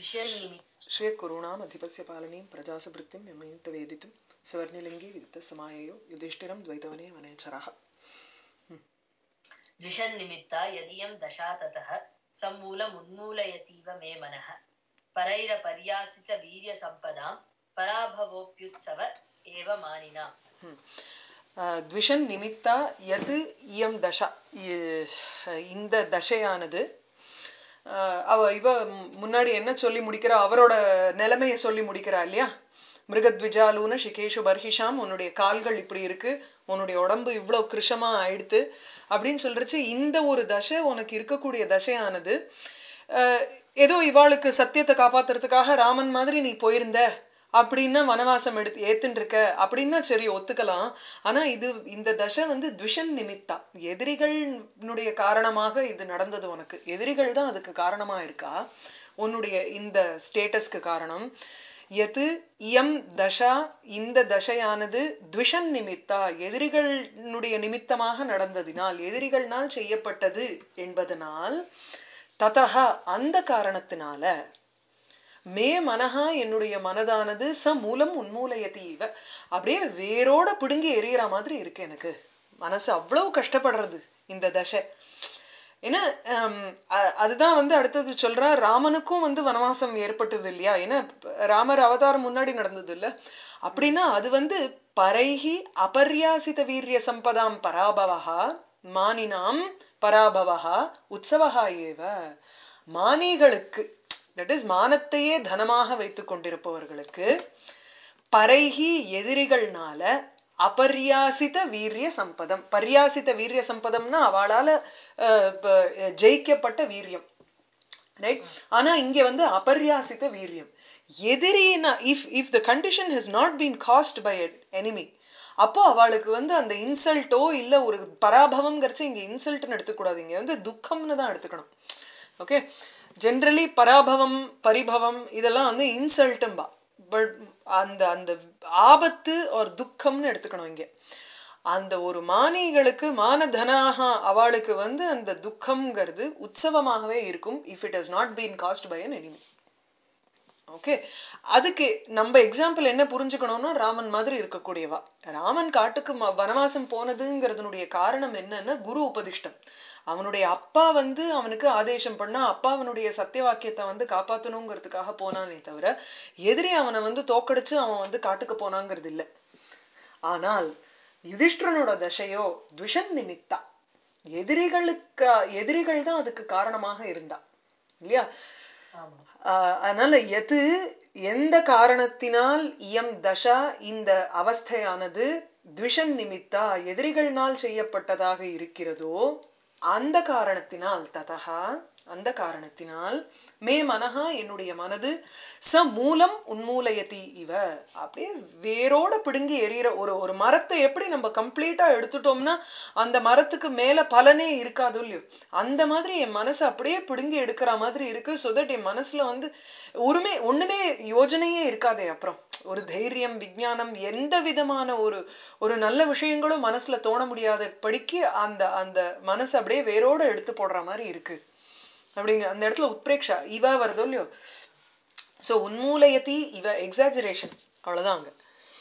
द्विषन्निमित्त श्रेयकुरूणाम् अधिपस्य पालनीं प्रजासु यमयन्त वेदितुं सवर्णिलिङ्गे विदितसमाययो युधिष्ठिरं द्वैतवने वनेचरः द्विषन्निमित्ता यदीयं दशा ततः सम्मूलमुन्मूलयतीव मे मनः परैरपर्यासितवीर्यसम्पदां पराभवोऽप्युत्सव एव मानिना த்விஷன் நிமித்தா எது இயம் தசா இ- இந்த தசையானது அஹ், அவ இவ முன்னாடி என்ன சொல்லி முடிக்கிறா அவரோட நிலைமையை சொல்லி முடிக்கிறா இல்லையா மிருகத்விஜாலூன ஷிகேஷு பர்ஹிஷாம் உன்னுடைய கால்கள் இப்படி இருக்கு உன்னுடைய உடம்பு இவ்வளோ கிருஷமா ஆயிடுத்து அப்படின்னு சொல்றச்சு இந்த ஒரு தசை உனக்கு இருக்கக்கூடிய தசையானது அஹ், ஏதோ இவாளுக்கு சத்தியத்தை காப்பாத்துறதுக்காக ராமன் மாதிரி நீ போயிருந்த அப்படின்னா வனவாசம் எடுத்து ஏத்துன்னு இருக்க அப்படின்னா சரி ஒத்துக்கலாம் ஆனா இது இந்த தசை வந்து துஷன் நிமித்தா எதிரிகளினுடைய காரணமாக இது நடந்தது உனக்கு எதிரிகள் தான் அதுக்கு காரணமா இருக்கா உன்னுடைய இந்த ஸ்டேட்டஸ்க்கு காரணம் எது இயம் தசா இந்த தசையானது த்விஷன் நிமித்தா எதிரிகளினுடைய நிமித்தமாக நடந்ததினால் எதிரிகள்னால் செய்யப்பட்டது என்பதனால் ததா அந்த காரணத்தினால மே மனஹா என்னுடைய மனதானது ச மூலம் உன்மூலயதி இவ அப்படியே வேரோட பிடுங்கி எரியற மாதிரி இருக்கு எனக்கு மனசு அவ்வளவு கஷ்டப்படுறது இந்த தசை ஏன்னா ஹம், அ- அதுதான் வந்து அடுத்தது சொல்றா ராமனுக்கும் வந்து வனவாசம் ஏற்பட்டது இல்லையா ஏன்னா ராமர் அவதாரம் முன்னாடி நடந்தது இல்ல அப்படின்னா அது வந்து பரைஹி அபர்யாசித வீரிய சம்பதாம் பராபவஹா மானினாம் பராபவஹா உற்சவஹா ஏவ மானிகளுக்கு தட் இஸ் மானத்தையே தனமாக வைத்துக் கொண்டிருப்பவர்களுக்கு பரைகி எதிரிகள்னால அபர்யாசித வீரிய சம்பதம் பர்யாசித வீரிய சம்பதம்னா அவளால அஹ், ப- ஜெயிக்கப்பட்ட வீரியம் ரைட் ஆனா இங்க வந்து அபர்யாசித வீரியம் எதிரினா if if the condition has not been cast by enemy அப்போ அவளுக்கு வந்து அந்த இன்சல்ட்டோ இல்ல ஒரு பராபவம்ங்கிறச்சு இங்க இன்சல்ட்னு எடுத்துக்கூடாது இங்க வந்து துக்கம்னு தான் எடுத்துக்கணும் ஓகே ஜென்ரலி பராபவம் பரிபவம் இதெல்லாம் வந்து இன்சல்ட்டும்பா பட் அந்த அந்த ஆபத்து ஒரு துக்கம்னு எடுத்துக்கணும் இங்க அந்த ஒரு மானிகளுக்கு மானதனாக அவளுக்கு வந்து அந்த துக்கம்ங்கிறது உற்சவமாகவே இருக்கும் if it has not been cast by an enemy okay அதுக்கு நம்ம எக்ஸாம்பிள் என்ன புரிஞ்சுக்கணும்னா ராமன் மாதிரி இருக்கக்கூடியவா ராமன் காட்டுக்கு ம- வனவாசம் போனதுங்கிறதுனுடைய காரணம் என்னன்னா குரு உபதிஷ்டம் அவனுடைய அப்பா வந்து அவனுக்கு ஆதேசம் பண்ணா அப்பா அவனுடைய சத்திய வாக்கியத்தை வந்து காப்பாத்தணுங்கிறதுக்காக போனானே தவிர எதிரி அவனை வந்து தோக்கடிச்சு அவன் வந்து காட்டுக்கு போனாங்கிறது இல்ல ஆனால் யுதிஷ்டரனோட தசையோ துஷன் நிமித்தா எதிரிகளுக்கு எதிரிகள் தான் அதுக்கு காரணமாக இருந்தா இல்லையா ஆமா ஆஹ் அதனால எது எந்த காரணத்தினால் இயம் தசா இந்த அவஸ்தையானது த்விஷன் நிமித்தா எதிரிகள்னால் செய்யப்பட்டதாக இருக்கிறதோ அந்த காரணத்தினால் ததா அந்த காரணத்தினால் மே மனஹா என்னுடைய மனது ச மூலம் உன்மூலயதி இவ அப்படியே வேரோட பிடுங்கி எறிகிற ஒரு ஒரு மரத்தை எப்படி நம்ம கம்ப்ளீட்டா எடுத்துட்டோம்னா அந்த மரத்துக்கு மேல பலனே இருக்காது இல்லையோ அந்த மாதிரி என் மனசு அப்படியே பிடுங்கி எடுக்கிற மாதிரி இருக்கு so that என் மனசுல வந்து ஒருமே ஒண்ணுமே யோஜனையே இருக்காதே அப்புறம் ஒரு தைரியம் விஞ்ஞானம் எந்த விதமான ஒரு ஒரு நல்ல விஷயங்களும் மனசுல தோண முடியாத படிக்கு அந்த அந்த மனசு அப்படியே வேரோட எடுத்து போடுற மாதிரி இருக்கு அப்படிங்க அந்த இடத்துல உத்பிரேக்ஷா இவ வருதோ இல்லையோ சோ உன்மூலயத்தி இவ எக்ஸாஜரேஷன் அவ்வளவுதான் அங்க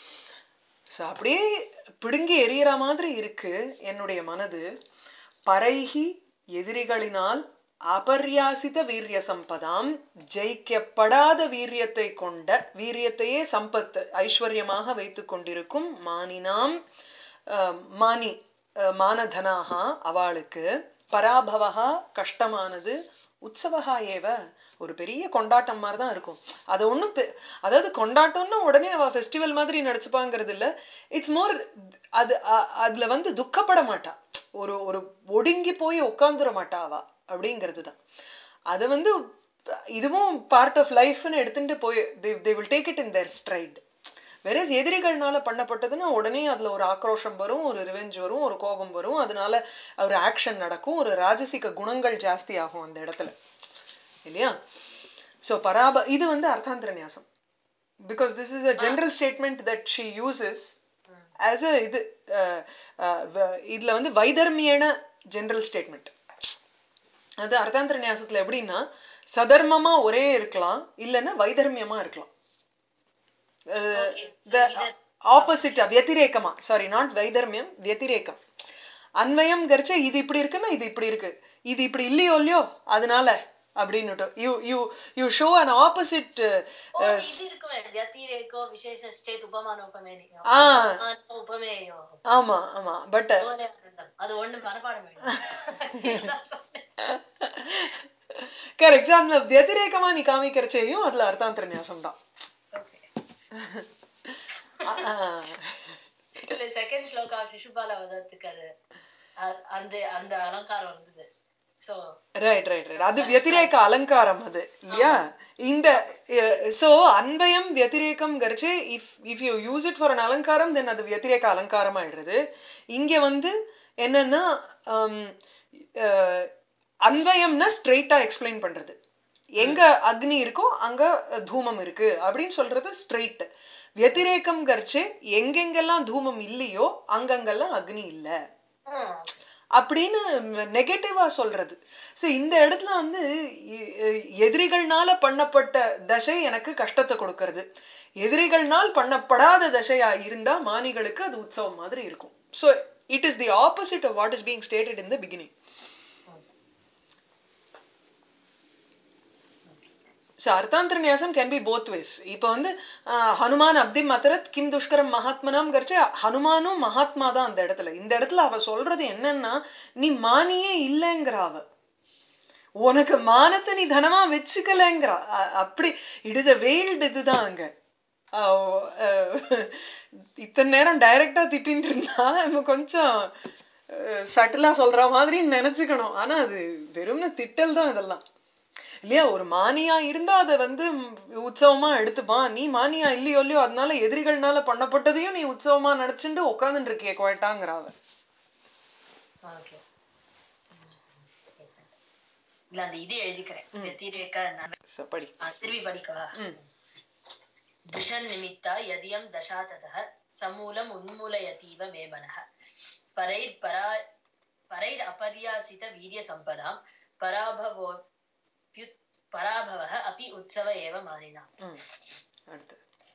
ஸோ அப்படியே பிடுங்கி எறிகிற மாதிரி இருக்கு என்னுடைய மனது பரைகி எதிரிகளினால் அபர்யாசித வீரிய சம்பதாம் ஜெயிக்கப்படாத வீரியத்தை கொண்ட வீரியத்தையே சம்பத்து ஐஸ்வர்யமாக வைத்துக் கொண்டிருக்கும் மானினாம் அஹ், மானி அஹ், மானதனாகா அவளுக்கு பராபவகா கஷ்டமானது உற்சவகா ஏவ ஒரு பெரிய கொண்டாட்டம் மாதிரி தான் இருக்கும் அது ஒன்றும் அதாவது கொண்டாட்டம்னா உடனே அவ ஃபெஸ்டிவல் மாதிரி நடிச்சுப்பாங்கிறது இல்ல இட்ஸ் மோர் அது அ- அதுல வந்து துக்கப்பட மாட்டா ஒரு ஒரு ஒடுங்கி போய் உட்காந்துட மாட்டா அவ அப்படிங்கிறது தான் அது வந்து இதுவும் பார்ட் ஆஃப் லைஃப்னு எடுத்துட்டு போய் they will take it in their straight வெரஸ் எதிரிகள்னால பண்ணப்பட்டதுன்னா உடனே அதுல ஒரு ஆக்ரோஷம் வரும் ஒரு ரிவெஞ்ச் வரும் ஒரு கோபம் வரும் அதனால ஒரு ஆக்ஷன் நடக்கும் ஒரு ராஜசிக குணங்கள் ஜாஸ்தி ஆகும் அந்த இடத்துல இல்லையா சோ பராப இது வந்து அர்த்தாந்திர நியாசம் because this is a general statement that she uses as a இது அஹ், அஹ், வ- இதுல வந்து வைதர்மியன ஜெனரல் ஸ்டேட்மெண்ட் அது அர்த்தாந்திர நியாசத்துல எப்படின்னா சதர்மமா ஒரே இருக்கலாம் இல்லைன்னா வைதர்மியமா இருக்கலாம் Okay, so த either- ஆப்போசிட்டா వ్యతిరేகமா சாரி நாட் வைதர்மியம் వ్యతిరేகம் அன்வயம் கரிச்ச இது இப்படி இருக்குன்னா இது இப்படி இருக்கு இது இப்படி இல்லையோ இல்லையோ அதனால அப்படின்னுட்டு you you you show an opposite ஓ, இது இருக்குமே ವ್ಯತಿರೇಕೋ ವಿಶೇಷ ಸ್ಟೇಟ್ ಉಪಮಾನ ಉಪಮೇಯೋ ஆ ಉಪಮಾನ ಉಪಮೇಯೋ ஆமா ஆமா பட் போலே ஆனந்தம். அது ஒண்ணு மனப்பாடம் வேணும் சொன்னேன் கரெக்ட் அந்த వ్యతిరేகமா நீ காமிக்கிறச்சையும் அதுல அர்த்தாந்தர நியாசம் தான் Okay. ஆ, இல்ல செகண்ட் ஸ்லோகா சிசுபால வதத்துக்கு அது அ- அந்த அந்த அலங்காரம் இருந்தது சோ ரைட் ரைட் ரைட் அது వ్యతిరేக அலங்காரம் அது இல்லையா இந்த சோ அன்வயம் వ్యతిరేகம் கரிச்சு if if you use it for an அலங்காரம் தென் அது వ్యతిరేக அலங்காரம் ஆயிடுறது இங்க வந்து என்னன்னா ஹம், அஹ், அன்வயம்னா ஸ்ட்ரெயிட்டா எக்ஸ்பிளைன் பண்றது எங்க அக்னி இருக்கோ அங்க தூமம் இருக்கு அப்படின்னு சொல்றது ஸ்ட்ரெயிட் వ్యతిరేகம் கரிச்சு எங்கெங்கெல்லாம் தூமம் இல்லையோ அங்கங்கெல்லாம் அக்னி இல்லை ம், அப்படின்னு நெகட்டிவா சொல்றது ஸோ இந்த இடத்துல வந்து எ- எ- எதிரிகள்னால பண்ணப்பட்ட தசை எனக்கு கஷ்டத்தை கொடுக்கறது எதிரிகள்னால் பண்ணப்படாத தசையா இருந்தா மானிகளுக்கு அது உற்சவம் மாதிரி இருக்கும் so it is the opposite of what is being stated in the beginning so அர்த்தாந்தர நியாசம் கேன் பி போத் வேஸ் இப்போ வந்து ஆஹ், ஹனுமான் அப்தி மதரத் கிம் துஷ்கரம் மகாத்மனாம் கரிச்சு ஹனுமானும் மகாத்மா தான் அந்த இடத்துல இந்த இடத்துல அவ சொல்றது என்னன்னா நீ மானியே இல்லைங்கிற அவ உனக்கு மானத்தை நீ தனமா வச்சுக்கலைங்கிறா அ- அப்படி இட் இஸ் அ வெயில்டு இதுதான் அங்க அஹ் அஹ் இத்தனை நேரம் டைரக்டா திட்டின்னு இருந்தா இவன் கொஞ்சம் சட்டிலா சொல்ற மாதிரி நினைச்சுக்கணும் ஆனா அது வெறும்னு திட்டல் தான் இதெல்லாம் இல்லையா ஒரு மானியா இருந்தா அதை வந்து ம், உற்சவமா எடுத்துப்பான் நீ மானியா இல்லையோ இல்லையோ அதனால எதிரிகள்னால பண்ணப்பட்டதையும் நீ உற்சவமா நினைச்சுட்டு உட்காந்துட்டு இருக்கிய குவாய்ட்டாங்கிறாவ ஓகே இல்ல அந்த இது எழுதிக்கிறேன் வெத்திரேக்க நன்- So, படி ஆ, திரும்பி படிக்கவா ம் द्विषन् निमित्ता यदियं दशा ततः समूलम् उन्मूलयतीव मे मनः परैर्परा परैरपर्यासितवीर्यसम्पदां पराभवोऽप्युत् पराभवः अपि उत्सव एव मानिना ம் அடுத்து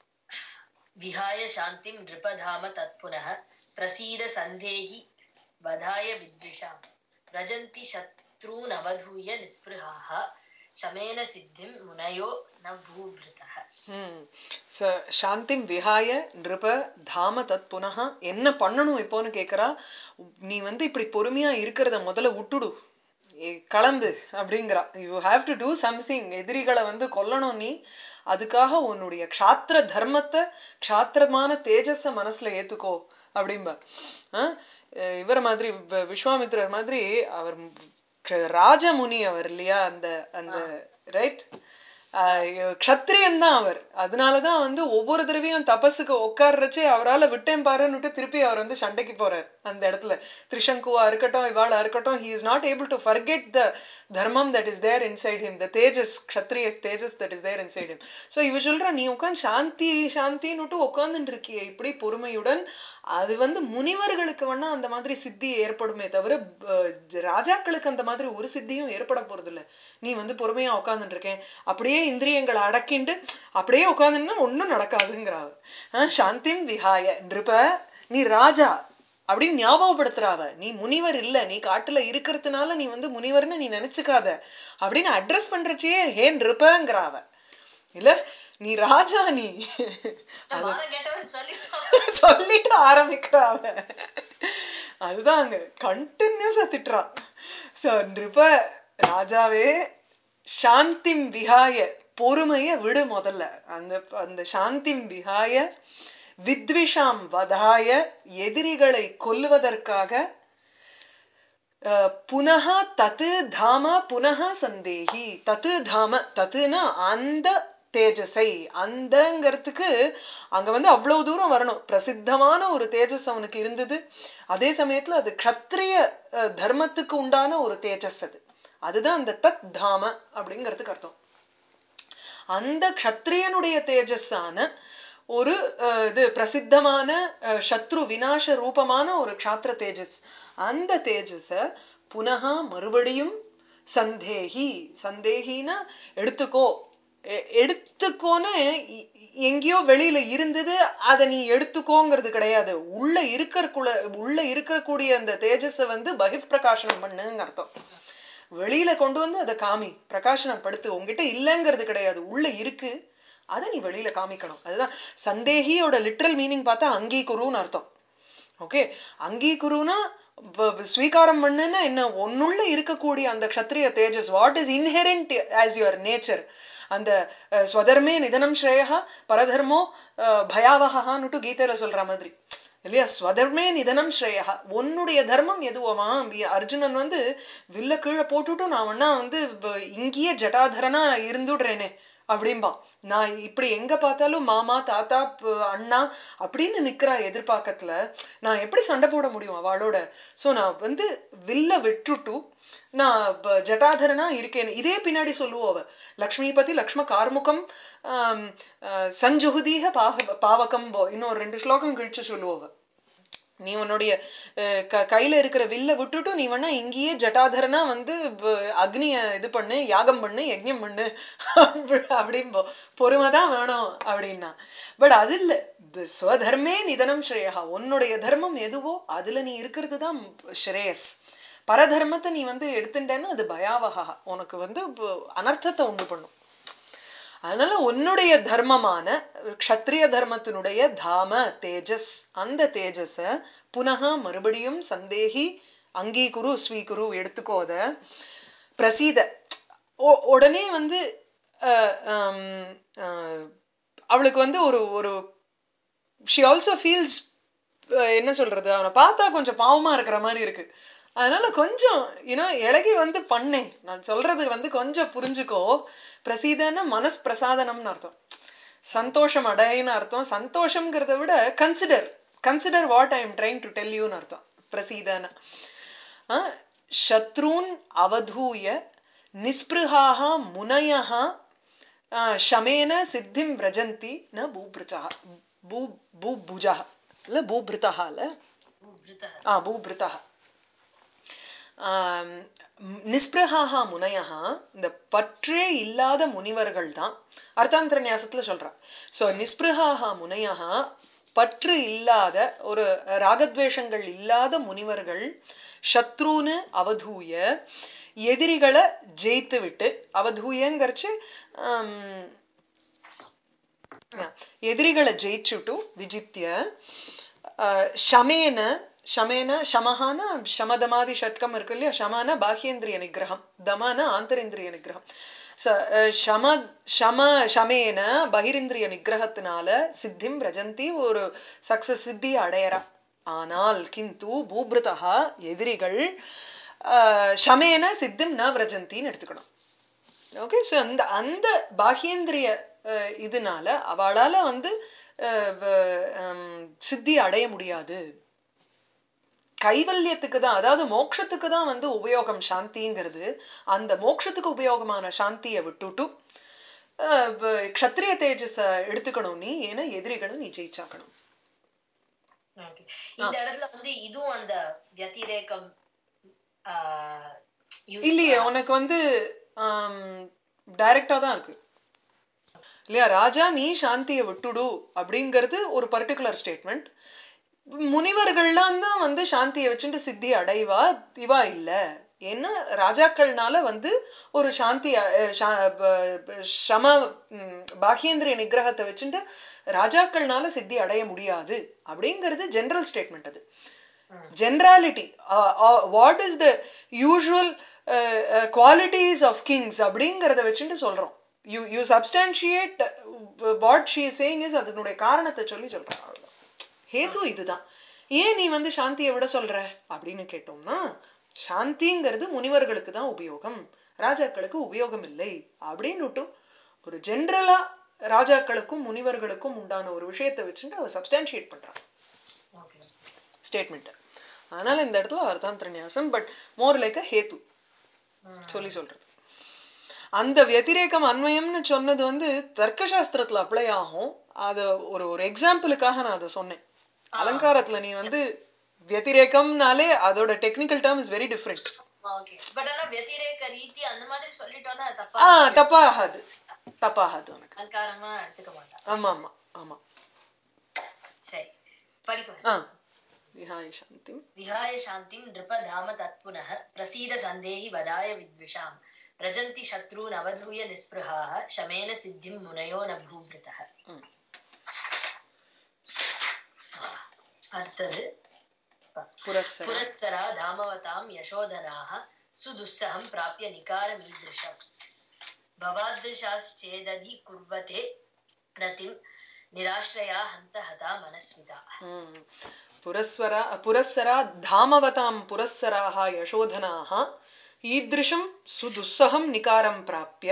विहाय शान्तिं नृपधाम तत्पुनः प्रसीद सन्धेहि वधाय विद्विषां व्रजन्ति शत्रूनवधूय निःस्पृहाः शमेन सिद्धिं मुनयो न भूभृतः ம் ச சாந்திம் விஹாய நிருப தாம தத் புனः என்ன பண்ணணும் இப்போன்னு கேக்குறா நீ வந்து இப்படி பொறுமையா இருக்கிறத முதல்ல விட்டுடு ஏ, கிளம்பு அப்படிங்கிறா you have to do something எதிரிகளை வந்து கொல்லணும் நீ அதுக்காக உன்னுடைய க்ஷாத்திர தர்மத்தை க்ஷாத்திரமான தேஜஸ மனசுல ஏத்துக்கோ அப்படிம்பா ஆ? அஹ் இவர் மாதிரி வ- விஸ்வாமித்திரர் மாதிரி அவர் க- ராஜமுனி அவர் இல்லையா அந்த அந்த ரைட் க்ஷத்ரியன் தான் அவர் அதனாலதான் வந்து ஒவ்வொரு தடவையும் தபஸுக்கு உட்கார்றச்சே அவரால விட்டேன் பாருன்னுட்டு திருப்பி அவர் வந்து சண்டைக்கு போறார் அந்த இடத்துல திரிசங்குவா இருக்கட்டும் இவாளா இருக்கட்டும் he is not able to forget the தர்மம் that is there inside him the Tejas Kshatriya Tejas that is there inside him so இவ சொல்றா நீ உட்காந்து சாந்தி சாந்தின்னுட்டு உட்கார்ந்துட்டு இருக்கியே இப்படி பொறுமையுடன் அது வந்து முனிவர்களுக்கு வேணா அந்த மாதிரி சித்தி ஏற்படுமே தவிர ப- ராஜாக்களுக்கு அந்த மாதிரி ஒரு சித்தியும் ஏற்பட போறது இல்ல நீ வந்து பொறுமையா உட்கார்ந்துட்டு இருக்கேன் அப்படியே இந்திரியங்களை அடக்கிண்டு அப்படியே உட்கார்ந்துன்னா ஒண்ணும் நடக்காதுங்கிறாவ ஆஹ் சாந்திம் விஹாய நிருப நீ ராஜா அப்படின்னு ஞாபகப்படுத்துறாவ நீ முனிவர் இல்ல நீ காட்டுல இருக்கிறதுனால நீ வந்து முனிவர்னு நீ நினைச்சுக்காத அப்படின்னு அட்ரஸ் பண்றச்சே ஹே நிருபங்கிறாவ இல்ல நீ ராஜா நீ மானம் கெட்டவன் சொல்லி சொல்லிட்டு ஆரம்பிக்கிறாவ அதுதான் அங்க கண்டினியூஸா திட்டுறா சோ நிருப ராஜாவே சாந்திம் விஹாய பொறுமைய விடு முதல்ல அந்த அந்த சாந்திம் விஹாய வித்விஷாம் வதாய எதிரிகளை கொல்லுவதற்காக அஹ், புனः தத்து தாம புனः சந்தேகி தத்து தாம தத்துனா அந்த தேஜஸை அந்தங்கிறதுக்கு அங்க வந்து அவ்வளவு தூரம் வரணும் பிரசித்தமான ஒரு தேஜஸ் அவனுக்கு இருந்தது அதே சமயத்துல அது க்ஷத்ரிய அஹ், தர்மத்துக்கு உண்டான ஒரு தேஜஸ் அது அதுதான் அந்த தத் தாம அப்படிங்கிறதுக்கு அர்த்தம் அந்த க்ஷத்ரியனுடைய தேஜஸான ஒரு அஹ், இது பிரசித்தமான அஹ், சத்ரு விநாச ரூபமான ஒரு க்ஷாத்திர தேஜஸ் அந்த தேஜஸ புனகா மறுபடியும் சந்தேகி சந்தேகினா எடுத்துக்கோ எ- எடுத்துக்கோன்னு இ- எங்கேயோ வெளியில இருந்தது அதை நீ எடுத்துக்கோங்கிறது கிடையாது உள்ள இருக்கிற உள்ள இருக்கக்கூடிய அந்த தேஜஸை வந்து பகிர் பிரகாசனம் பண்ணுங்க அர்த்தம் வெளியில கொண்டு வந்து அதை காமி பிரகாசனம் படுத்து உங்ககிட்ட இல்லைங்கிறது கிடையாது உள்ள இருக்கு அதை நீ வெளியில காமிக்கணும் அதுதான் சந்தேகியோட லிட்ரல் மீனிங் பார்த்தா அங்கீகுருன்னு அர்த்தம் ஓகே அங்கீகுருனா வ- வ- ஸ்வீகாரம் பண்ணுன்னா என்ன ஒன்னுள்ள இருக்கக்கூடிய அந்த க்ஷத்ரிய தேஜஸ் what is inherent as your nature அந்த அஹ், ஸ்வதர்மே நிதனம் ஸ்ரேயா பரதர்மோ அஹ், பயாவகான்னுட்டு கீதையில சொல்ற மாதிரி இல்லையா ஸ்வதர்மே நிதனம் ஸ்ரேயா உன்னுடைய தர்மம் எதுவோமா வி- அர்ஜுனன் வந்து வில்ல கீழே போட்டுட்டு நான் வேணா வந்து வ- இங்கேயே ஜட்டாதரனா இருந்துடுறேனே அப்படிம்பான் நான் இப்படி எங்க பார்த்தாலும் மாமா தாத்தா ப- அண்ணா அப்படின்னு நிக்கிறா எதிர்பார்க்கத்துல நான் எப்படி சண்டை போட முடியும் அவளோட சோ நான் வந்து வில்ல விட்டுட்டு நான் ப- ஜட்டாதரனா இருக்கேன் இதே பின்னாடி சொல்லுவோம் அவ லக்ஷ்மிபதி லக்ஷ்ம கார்முகம் ஆம், ஆஹ், சஞ்சுகுதீக பாக பாவகம் போ இன்னும் ஒரு ரெண்டு ஸ்லோகம் கழிச்சு சொல்லுவோம் அவ. நீ உன்னுடைய அஹ், க கையில இருக்கிற வில்ல விட்டுட்டு நீ வேணா இங்கேயே ஜட்டாதரனா வந்து வ- அக்னிய இது பண்ணு யாகம் பண்ணு யஜ்ஞம் பண்ணு அப்படி- அப்படிம்போ பொறுமைதான் வேணும் அப்படின்னா பட் அது இல்ல இது ஸ்வதர்மே நிதனம் ஸ்ரேயா உன்னுடைய தர்மம் எதுவோ அதுல நீ இருக்கிறது தான் ஸ்ரேயஸ் பரதர்மத்தை நீ வந்து எடுத்துட்டேன்னா அது பயாவகா உனக்கு வந்து ப- அனர்த்தத்தை உண்டு பண்ணும் அதனால உன்னுடைய தர்மமான க்ஷத்ரிய தர்மத்தினுடைய தாம தேஜஸ் அந்த தேஜஸ புனக மறுபடியும் சந்தேகி அங்கீகுரு ஸ்வீகுரு எடுத்துக்கோ அத பிரசீத ஒ- உடனே வந்து அஹ், ஹம், அஹ், அவளுக்கு வந்து ஒரு ஒரு ஷி ஆல்சோ ஃபீல்ஸ் என்ன சொல்றது அவனை பார்த்தா கொஞ்சம் பாவமா இருக்கிற மாதிரி இருக்கு அதனால கொஞ்சம் யூனோ இழகி வந்து பண்ணேன் நான் சொல்றது வந்து கொஞ்சம் புரிஞ்சுக்கோ பிரசீதன மனஸ் பிரசாதனம்னு அர்த்தம் சந்தோஷம் அடையின்னு அர்த்தம் சந்தோஷம்ங்கிறத விட consider consider what I am trying to tell யூன்னு அர்த்தம் பிரசீதன ஆ, சத்ரூன் அவதூய நிஸ்பிருகாக முனயः ஆ, शमेन सिद्धिं व्रजन्ति न भूभृतः भू भूभुजः இல்ல பூபிருத்தः இல்ல விருத்தः. ஆ பூபிருத்தः ஆம், நிஸ்பிருகாக முனையः இந்த பற்றே இல்லாத முனிவர்கள் தான் அர்த்தாந்தர நியாசத்துல சொல்றா சோ நிஸ்பிருகாக முனையः பற்று இல்லாத ஒரு ராகத்வேஷங்கள் இல்லாத முனிவர்கள் சத்ருன்னு அவதூய எதிரிகளை ஜெயித்து விட்டு அவதூயங்கிறச்சு ஆம், எதிரிகளை ஜெயிச்சுட்டு விஜித்ய அஹ், ஷமேன ஷமேன ஷமஹான ஷமதமாதி ஷட்கம் இருக்கு இல்லையா ஷமான பாஹ்யேந்திரிய நிகிரகம் தமான ஆந்தரேந்திரிய நிகிரகம் ச- அஹ், ஷம ஷம ஷமேன பகிரிந்திரிய நிகிரகத்தினால சித்திம் ரஜந்தி ஒரு சக்சஸ் சித்தி அடையறா ஆனால் கிந்து பூபிருதா எதிரிகள் அஹ், ஷமேன சித்திம் ந விரஜந்தின்னு எடுத்துக்கணும் ஓகே ஸோ அந்த அந்த பாஹ்யேந்திரிய அஹ், இதனால அவளால வந்து அஹ், வ- ஹம், சித்தி அடைய முடியாது கைவல்யத்துக்கு தான் அதாவது மோட்சத்துக்கு தான் வந்து உபயோகம் சாந்திங்கிறது அந்த மோட்சத்துக்கு உபயோகமான சாந்தியை விட்டுட்டு அஹ், வ- க்ஷத்ரிய தேஜஸ எடுத்துக்கணும் நீ ஏன்னா எதிரிகளை நீ ஜெயிச்சாக்கணும் Okay. இந்த இடத்துல வந்து இதுவும் அந்த வத்திரேகம் ஆஹ் use- இல்லையே உனக்கு வந்து டைரக்டா தான் இருக்கு இல்லையா ராஜா நீ சாந்தியை விட்டுடு அப்படிங்கிறது ஒரு பர்டிகுலர் ஸ்டேட்மெண்ட் முனிவர்கள்லாம் தான் வந்து சாந்தியை வச்சுட்டு சித்தி அடைவா இவா இல்ல ஏன்னா ராஜாக்கள்னால வந்து ஒரு சாந்தி அஹ், சா- ப- ப- சம ம், பாஹ்யேந்திரிய நிகிரகத்தை வச்சுட்டு ராஜாக்கள்னால சித்தி அடைய முடியாது அப்படிங்கிறது ஜெனரல் ஸ்டேட்மெண்ட் அது generality what is the usual qualities of kings அப்படிங்கிறத வச்சுட்டு சொல்றோம் you you substantiate what she saying is அதனுடைய காரணத்தை சொல்லி சொல்றோம் அவ்வளவுதான் ஹேது இதுதான் ஏன் நீ வந்து சாந்தியை விட சொல்ற அப்படின்னு கேட்டோம்னா சாந்திங்கிறது முனிவர்களுக்கு தான் உபயோகம் ராஜாக்களுக்கு உபயோகம் இல்லை அப்படின்னுட்டு ஒரு ஜென்ரலா ராஜாக்களுக்கும் முனிவர்களுக்கும் உண்டான ஒரு விஷயத்தை வச்சுட்டு அவ சப்ஸ்டான்ஷியேட் பண்றான் Okay. ஸ்டேட்மெண்ட் அதனால இந்த இடத்துல அர்த்தாந்திர நியாசம் பட் மோர் லைக் அ ஹேத்து ம். சொல்லி சொல்றது அந்த வத்திரேகம் அன்வயம்னு சொன்னது வந்து தர்க்கசாஸ்திரத்துல அப்ளை ஆகும் அது ஒரு ஒரு எக்ஸாம்பிளுக்காக நான் அதை சொன்னேன் அலங்காரத்துல நீ வந்து வத்திரேகம்னாலே அதோட technical term is very different okay but ஆனா வெதிரேக ரீதி அந்த மாதிரி சொல்லிட்டோம்னா அது தப்பா ஆ தப்பாகாது தப்பாகாது உனக்கு அலங்காரமா எடுத்துக்க மாட்டான் ஆமா ஆமா ஆமா சரி படிப்போம் ஆ விஹாய சாந்தி विहाय शान्तिं नृपधाम तत्पुनः प्रसीद सन्देहि वदाय विद्विषाम् व्रजन्ति शत्रून् अवधूय निःस्पृहाः शमेन सिद्धिं मुनयो न भूवृतः ம். அடுத்தது புரஸ்ஸர पुरःसरा धामवतां यशोधनाः सुदुस्सहं प्राप्य निकारमीदृशम् भवादृशाश्चेदधि कुर्वते रतिं निराश्रया हन्त हता मनस्विता ம். புரஸ்வரா புரஸ்ஸரா தாமவதாம் புரஸ்ஸராः யசோதனாः ஈदृशं சுதுஸ்ஸகம் நிகாரம் பிராப்பிய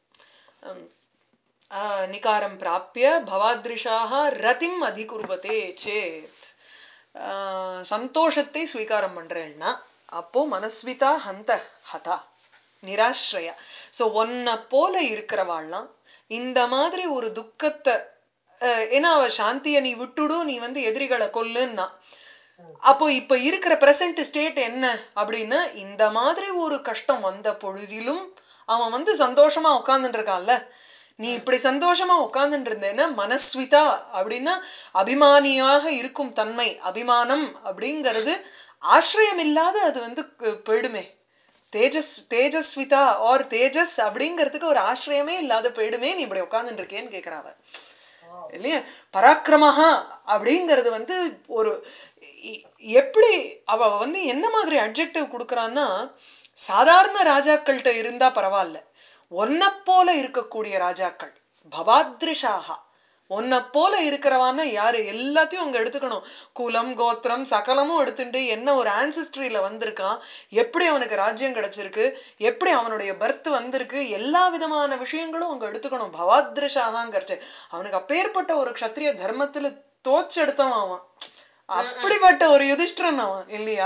ம், ஆ, நிகாரம் பிராப்பிய பவாத்ரிஷாக ரதிம் அதிகுர்வதே சேத் ஆ, சந்தோஷத்தை ஸ்வீகாரம் பண்றேன்னா அப்போ மனஸ்விதா ஹந்த ஹதா நிராஸ்ரயா ஸோ ஒன்ன போல இருக்கிறவாள்லாம் இந்த மாதிரி ஒரு துக்கத்தை அஹ், ஏன்னா அவ சாந்தியை நீ விட்டுடு நீ வந்து எதிரிகளை கொல்லுன்னா அப்போ இப்ப இருக்கிற பிரசன்ட் ஸ்டேட் என்ன அப்படின்னா இந்த மாதிரி ஒரு கஷ்டம் வந்த பொழுதிலும் அவன் வந்து சந்தோஷமா உட்கார்ந்துட்டு இருக்கான்ல நீ இப்படி சந்தோஷமா உட்கார்ந்துட்டு இருந்தேன்னா மனஸ்விதா அப்படின்னா அபிமானியாக இருக்கும் தன்மை அபிமானம் அப்படிங்கிறது ஆசிரியம் இல்லாத அது வந்து கு- போயிடுமே தேஜஸ் தேஜஸ்விதா ஆர் தேஜஸ் அப்படிங்கிறதுக்கு ஒரு ஆசிரியமே இல்லாத போயிடுமே நீ இப்படி உட்கார்ந்துட்டு இருக்கேன்னு கேக்குறாவ இல்லையா பராக்கிரமஹா அப்படிங்கிறது வந்து ஒரு எ- எப்படி அவ வந்து என்ன மாதிரி அட்ஜெக்டிவ் கொடுக்கறான்னா சாதாரண ராஜாக்கள்கிட்ட இருந்தா பரவாயில்ல ஒன்ன போல இருக்கக்கூடிய ராஜாக்கள் பவாத்ரிஷாகா ஒன்ன போல இருக்கிறவான்னா யாரு எல்லாத்தையும் அங்க எடுத்துக்கணும் குலம் கோத்திரம் சகலமும் எடுத்துட்டு என்ன ஒரு ஆன்சிஸ்ட்ரியில வந்திருக்கான் எப்படி அவனுக்கு ராஜ்யம் கிடைச்சிருக்கு எப்படி அவனுடைய பர்த் வந்திருக்கு எல்லா விதமான விஷயங்களும் அங்க எடுத்துக்கணும் பவாத்ரிஷாகாங்கிறச்சு அவனுக்கு அப்பேற்பட்ட ஒரு க்ஷத்ரிய தர்மத்துல தோச்செடுத்தவன் அவன் அப்படிப்பட்ட ஒரு யுதிஷ்டிரன் அவன் இல்லையா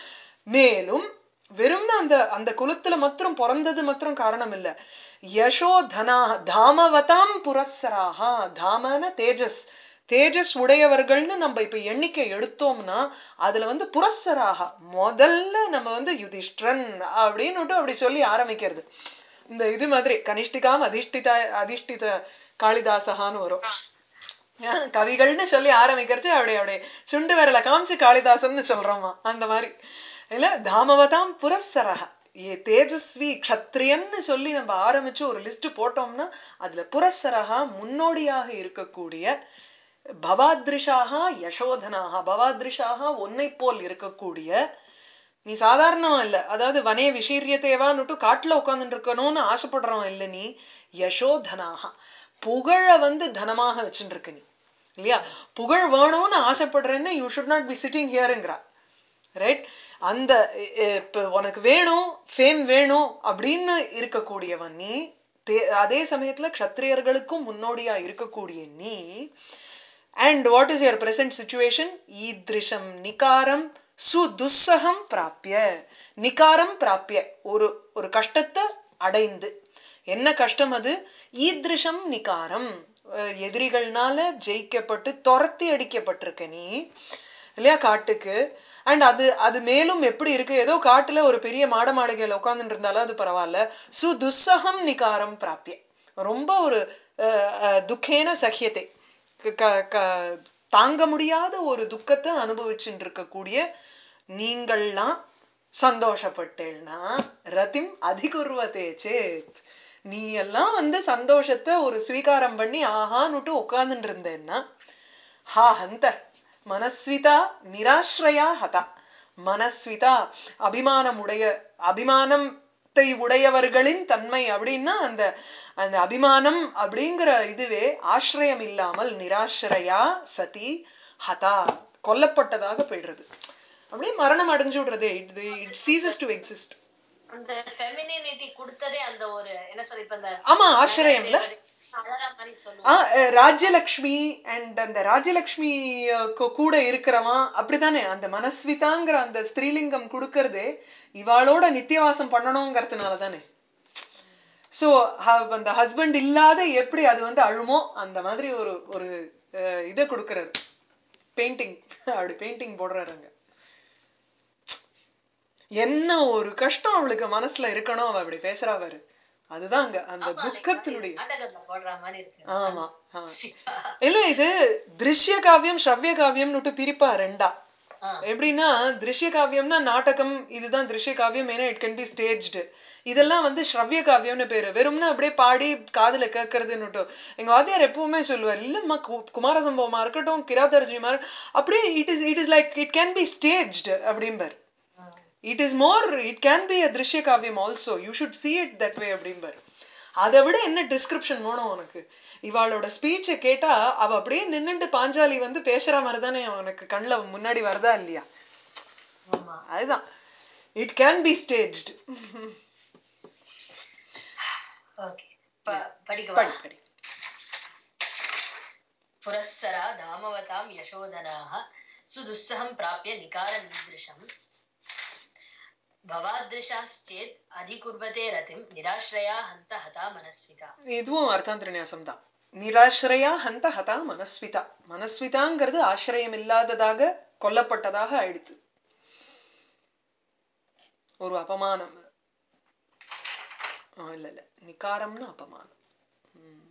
மேலும் வெறும்னா அந்த அந்த குலத்துல மாத்திரம் பிறந்தது மாத்திரம் காரணம் இல்ல யசோதனா தாமவதாம் புரஸ்ஸராக தாமன தேஜஸ் தேஜஸ் உடையவர்கள்னு நம்ம இப்ப எண்ணிக்கை எடுத்தோம்னா அதுல வந்து புரஸ்ஸராக முதல்ல நம்ம வந்து யுதிஷ்டிரன் அப்படின்னுட்டு அப்படி சொல்லி ஆரம்பிக்கிறது இந்த இது மாதிரி கனிஷ்டிகாம் அதிஷ்டிதா அதிஷ்டித காளிதாசகான்னு வரும் ஆஹ் கவிகள்னு சொல்லி ஆரம்பிக்கிறச்சு அப்படியே அப்படியே சுண்டு விரல காமிச்சு காளிதாசன்னு சொல்றோமா அந்த மாதிரி இல்ல தாமவதாம் புரஸ்ஸரக ஏ தேஜஸ்வி க்ஷத்ரியன்னு சொல்லி நம்ம ஆரம்பிச்சு ஒரு லிஸ்ட் போட்டோம்னா அதுல புரஸ்ஸரகா முன்னோடியாக இருக்கக்கூடிய பவாத்ரிஷாக யசோதனாக பவாத்ரிஷாக ஒன்னை போல் இருக்கக்கூடிய நீ சாதாரணம் இல்ல அதாவது வனே விஷீரியத்தேவான்னுட்டு காட்டுல உட்கார்ந்துட்டு இருக்கணும்னு ஆசைப்படுறோம் இல்ல நீ யசோதனாக புகழ வந்து தனமாக வச்சுட்டு இருக்க நீ இல்லையா புகழ் வேணும்னு ஆசைப்படுறேன்னு you should not be sitting ஹியருங்கிறா ரைட் அந்த அஹ், இப்ப உனக்கு வேணும் ஃபேம் வேணும் அப்படின்னு இருக்கக்கூடியவன் நீ தே- அதே சமயத்துல க்ஷத்ரியர்களுக்கும் முன்னோடியா இருக்கக்கூடிய நீ and what is your present situation ஈத்ரிஷம் நிகாரம் சுதுஸ்ஸகம் பிராப்பிய நிகாரம் பிராப்பிய ஒரு ஒரு கஷ்டத்தை அடைந்து என்ன கஷ்டம் அது ஈத்ரிஷம் நிகாரம் அஹ் எதிரிகள்னால ஜெயிக்கப்பட்டு துரத்தி அடிக்கப்பட்டிருக்க நீ இல்லையா காட்டுக்கு அண்ட் அது அது மேலும் எப்படி இருக்கு ஏதோ காட்டுல ஒரு பெரிய மாட மாளிகையில உட்கார்ந்துட்டு இருந்தாலும் அது பரவாயில்ல சுதுஸ்ஸகம் நிகாரம் பிராப்பிய ரொம்ப ஒரு அஹ், அஹ், துக்கேன சகியத்தை க- க- க- தாங்க முடியாத ஒரு துக்கத்தை அனுபவிச்சுட்டு இருக்கக்கூடிய நீங்கள்லாம் சந்தோஷப்பட்டேன்னா ரத்திம் அதிகுர்வதே சேத் நீ எல்லாம் வந்து சந்தோஷத்தை ஒரு ஸ்வீகாரம் பண்ணி ஆஹான்னுட்டு உட்கார்ந்துட்டு இருந்தேன்னா ஹா ஹந்த மனஸ்விதா நிராஸ்ரயா ஹதா மனஸ்விதா அபிமானம் உடைய அபிமானத்தை உடையவர்களின் தன்மை அப்படின்னா அந்த அந்த அபிமானம் அப்படிங்கிற இதுவே ஆசிரியம் இல்லாமல் நிராஸ்ரயா சதி ஹதா கொல்லப்பட்டதாக போயிடுறது அப்படியே மரணம் அடைஞ்சு விடுறது it it ceases to exist அந்த ஃபெமினினிட்டி கொடுத்ததே அந்த ஒரு என்ன சொல்ல இப்ப அந்த ஆமா ஆசிரியம்ல அழகா மாதிரி ஆ, சொல்லுவாங்க அஹ், ராஜ்யலக்ஷ்மி அண்ட் அந்த ராஜ்யலக்ஷ்மி அஹ், கு- கூட இருக்கிறவன் அப்படித்தானே அந்த மனஸ்விதாங்கிற அந்த ஸ்திரீலிங்கம் கொடுக்கறதே இவாளோட நித்தியவாசம் பண்ணணுங்கிறதுனால தானே ஸோ அந்த ஹஸ்பண்ட் இல்லாத எப்படி அது வந்து அழுமோ அந்த மாதிரி ஒரு ஒரு அஹ், இதை கொடுக்கறாரு பெயிண்டிங் அப்படி பெயிண்டிங் போடுறாரு அங்க என்ன ஒரு கஷ்டம் அவளுக்கு மனசுல இருக்கணும் அவ அப்படி பேசுறா பாரு அதுதான் அங்க அந்த ஆமா, like துக்கத்தினுடைய நாடகத்துல போடுற மாதிரி இருக்கு ஆமா ஆ. சீதா. இல்ல இது திருஷ்ய காவியம் ஸ்ரவ்ய காவியம்னுட்டு பிரிப்பா ரெண்டா ஆ, எப்படின்னா திருஷ்ய காவியம்னா நாடகம் இதுதான் திருஷ்ய காவியம் ஏன்னா இட் கேன் பி ஸ்டேஜ்டு இதெல்லாம் வந்து ஸ்ரவ்ய காவியம்னு பேரு வெறும்னா அப்படியே பாடி காதுல கேட்கறதுன்னுட்டு எங்க வாத்தியார் எப்பவுமே சொல்லுவார் இல்லம்மா கு- குமார சம்பவமா இருக்கட்டும் கிராதர்ஜிமா அப்படியே it is it is like it can be staged அப்படிம்பார் ஆ. It is more it can be a திருஷ்ய காவியம் also you should see it that way அப்படிம்பார் அதை விட என்ன டிஸ்கிரிப்ஷன் வேணும் உனக்கு இவாளோட ஸ்பீச்சை கேட்டா அவ அப்படியே நின்னுட்டு பாஞ்சாலி வந்து பேசுற மாதிரி தானே அவனுக்கு கண்ணில் முன்னாடி வருதா இல்லையா ஆமா அதுதான் it can be staged okay படிக்கவா படி படி पुरःसरा धामवतां यशोधनाः सुदुस्सहं प्राप्य निकारमीदृशम् भवादृशाश्चेत् अधिकुर्वते रतिं निराश्रया हन्त हता मनस्विता இதுவும் அர்த்தாந்திர நியாசம் தான் நிராශ්‍රயா ஹந்த ஹதா மனஸ்விதா மனஸ்விதாங்கிறது ஆசிரியம் இல்லாததாக கொல்லப்பட்டதாக ஆயிடுத்து ஒரு அபமானம் ஆ, இல்ல இல்ல நிகாரம்னு அபமானம் ம்.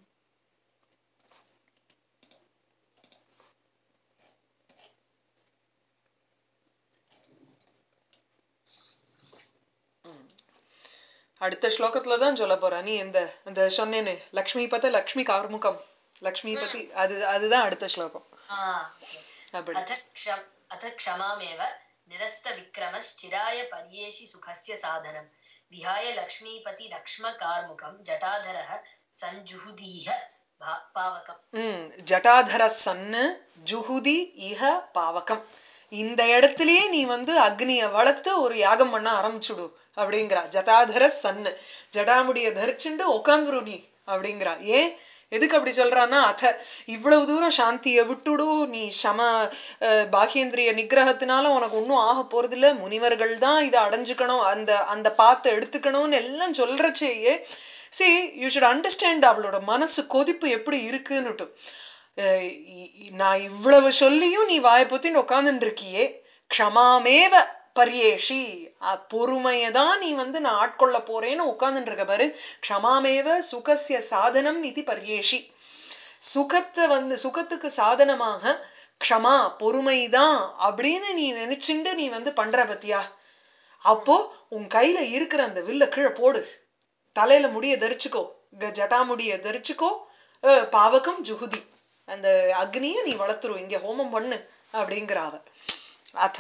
ம். அடுத்த ஸ்லோகத்துல தான் சொல்ல போறா நீ இந்த இந்த சொன்னேனே லக்ஷ்மி பத லக்ஷ்மி கார்முகம் லக்ஷ்மி பதி அது அதுதான் அடுத்த ஸ்லோகம் आ, ओके। அப்படி अथ क्षम अथ क्षमामेव निरस्तविक्रमश्चिराय पर्येषि सुखस्य साधनं विहाय लक्ष्मीपति लक्ष्मकार्मुकं जटाधरः सञ्जुहुदीह भा- पावकम् ம் ஜட்டாதர சன்னு ஜுகுதி இஹ பாவகம் இந்த இடத்துலயே நீ வந்து அக்னிய வளர்த்து ஒரு யாகம் பண்ண ஆரம்பிச்சுடு அப்படிங்கிறா ஜட்டாதர சன்னு ஜடாமுடிய தரிச்சுண்டு உக்காந்துரு நீ அப்படிங்கிறா ஏன் எதுக்கு அப்படி சொல்றான்னா அத இவ்வளவு தூரம் சாந்தியை விட்டுடு நீ சம அஹ், பாகேந்திரிய நிகிரகத்தினால உனக்கு ஒன்றும் ஆக போறதில்ல முனிவர்கள் தான் இதை அடைஞ்சுக்கணும் அந்த அந்த பாத்தை எடுத்துக்கணும்னு எல்லாம் சொல்றச்சேயே சி யூ ஷுட் அண்டர்ஸ்டாண்ட் அவளோட மனசு கொதிப்பு எப்படி இருக்குன்னுட்டு அஹ் இ- இ- நான் இவ்வளவு சொல்லியும் நீ வாயை பொத்தின்னு உட்காந்துட்டு இருக்கியே க்ஷமாமேவ பரியேஷி பொறுமையை தான் நீ வந்து நான் ஆட்கொள்ள போறேன்னு உட்காந்துட்டு இருக்க பாரு க்ஷமாமேவ சுகசிய சாதனம் இது பரியேஷி சுகத்தை வந்து சுகத்துக்கு சாதனமாக க்ஷமா பொறுமைதான் அப்படின்னு நீ நினைச்சுண்டு நீ வந்து பண்ற பத்தியா அப்போ உன் கையில இருக்கிற அந்த வில்ல கீழே போடு தலையில முடிய தரிச்சுக்கோ க- ஜட்டாமுடிய தரிச்சுக்கோ அஹ், பாவகம் ஜுகுதி அந்த அக்னிய நீ வளர்த்துரு இங்க ஹோமம் பண்ணு அப்படிங்கிற அவ அத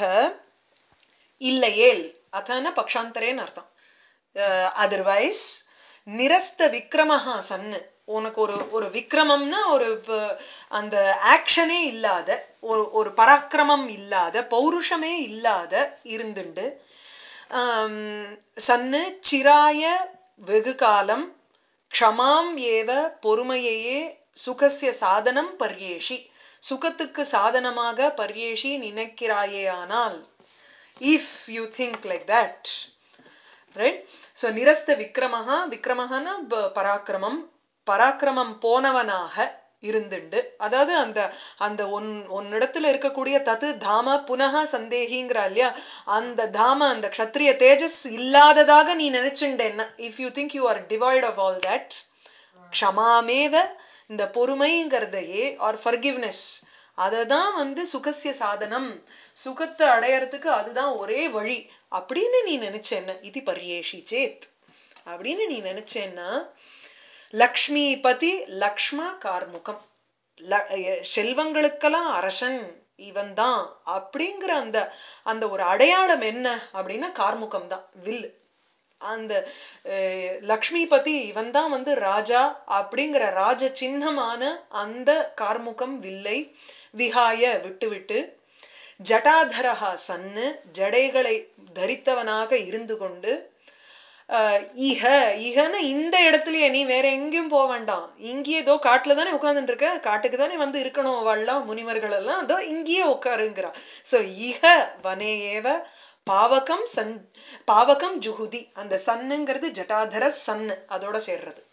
இல்லையேல் அதன பக்ஷாந்தரேன்னு அர்த்தம் அதர்வைஸ் நிரஸ்த விக்ரமஹா சன்னு உனக்கு ஒரு ஒரு விக்ரமம்னா ஒரு ப- அந்த ஆக்ஷனே இல்லாத ஒரு ஒரு பராக்கிரமம் இல்லாத பௌருஷமே இல்லாத இருந்துண்டு ஆம், சன்னு சிராய வெகு காலம் க்ஷமாம் ஏவ பொறுமையையே சுகசிய சாதனம் பர்யேஷி சுகத்துக்கு சாதனமாக பர்யேஷி நினைக்கிறாயே ஆனால் if you think like that right so நிரஸ்த விக்ரமஹா விக்ரமஹான பராக்கிரமம் பராக்கிரமம் போனவனாக இருந்துண்டு அதாவது அந்த அந்த ஒன் ஒன்னிடத்துல இருக்கக்கூடிய தத்து தாம புனக சந்தேகிங்கிறா இல்லையா அந்த தாம அந்த க்ஷத்ரிய தேஜஸ் இல்லாததாக நீ நினைச்சுண்டேன்னா if you think you are devoid of all that க்ஷமாமேவ இந்த பொறுமைங்கிறதையே ஆர் ஃபர்கிவ்னஸ் அதை தான் வந்து சுகசிய சாதனம் சுகத்தை அடையறதுக்கு அதுதான் ஒரே வழி அப்படின்னு நீ நினைச்சேன்ன இது பரியேஷி சேத் அப்படின்னு நீ நினைச்சேன்னா லக்ஷ்மி பதி லக்ஷ்ம கார்முகம் ல- எ- செல்வங்களுக்கெல்லாம் அரசன் இவன் தான் அப்படிங்கிற அந்த அந்த ஒரு அடையாளம் என்ன அப்படின்னா கார்முகம் தான் வில் அந்த அஹ், லக்ஷ்மிபதி இவன் தான் வந்து ராஜா அப்படிங்கிற ராஜ சின்னமான அந்த கார்முகம் வில்லை விகாய விட்டுவிட்டு ஜட்டாதரஹா சன்னு ஜடைகளை தரித்தவனாக இருந்து கொண்டு அஹ், இஹ இஹன்னு இந்த இடத்துலயே நீ வேற எங்கேயும் போக வேண்டாம் இங்கேயே ஏதோ காட்டுல தானே உட்கார்ந்துட்டு இருக்க காட்டுக்கு தானே வந்து இருக்கணும் அவள்லாம் முனிவர்கள் எல்லாம் அதோ இங்கேயே உட்காருங்கிறா சோ இஹ வனே ஏவ பாவகம் சன் பாவகம் ஜுகுதி அந்த சன்னுங்கிறது ஜட்டாதர சன்னு அதோட சேர்றது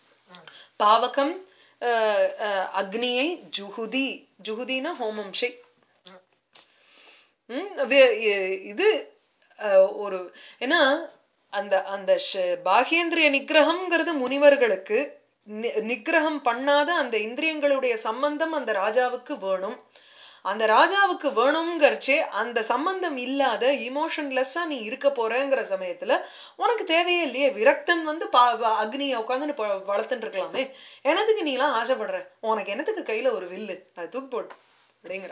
பாவகம் அஹ், அஹ், அக்னியை ஜுகுதி ஜுகுதினா ஹோமம் செய் ம், வே- இ- இது அஹ், ஒரு ஏன்னா அந்த அந்த ஷ- பாஹ்யேந்திரிய நிக்கிரகம்ங்கிறது முனிவர்களுக்கு நி- நிக்கிரகம் பண்ணாத அந்த இந்திரியங்களுடைய சம்பந்தம் அந்த ராஜாவுக்கு வேணும் அந்த ராஜாவுக்கு வேணுங்கிறச்சே அந்த சம்பந்தம் இல்லாத இமோஷன்லெஸ்ஸா நீ இருக்க போறேங்கிற சமயத்துல உனக்கு தேவையே இல்லையே விரக்தன் வந்து பா பா- அக்னியை உட்காந்து வளர்த்துட்டு இருக்கலாமே என்னத்துக்கு நீ எல்லாம் ஆசைப்படுற உனக்கு என்னத்துக்கு கையில ஒரு வில்லு அதை தூக்கி போட்டு அப்படிங்கிறா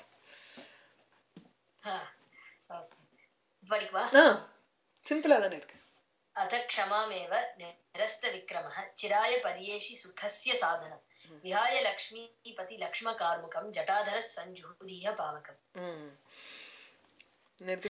हा, படிக்கவா ஆ சிம்பிளா தானே இருக்கு अथ क्षमामेव निरस्तविक्रमः चिराय पर्येषि सुखस्य साधनम् विहाय लक्ष्मीपति लक्ष्मकार्मुकं जटाधरः सञ्जुहुदीह पावकम् ம் நிறுத்தி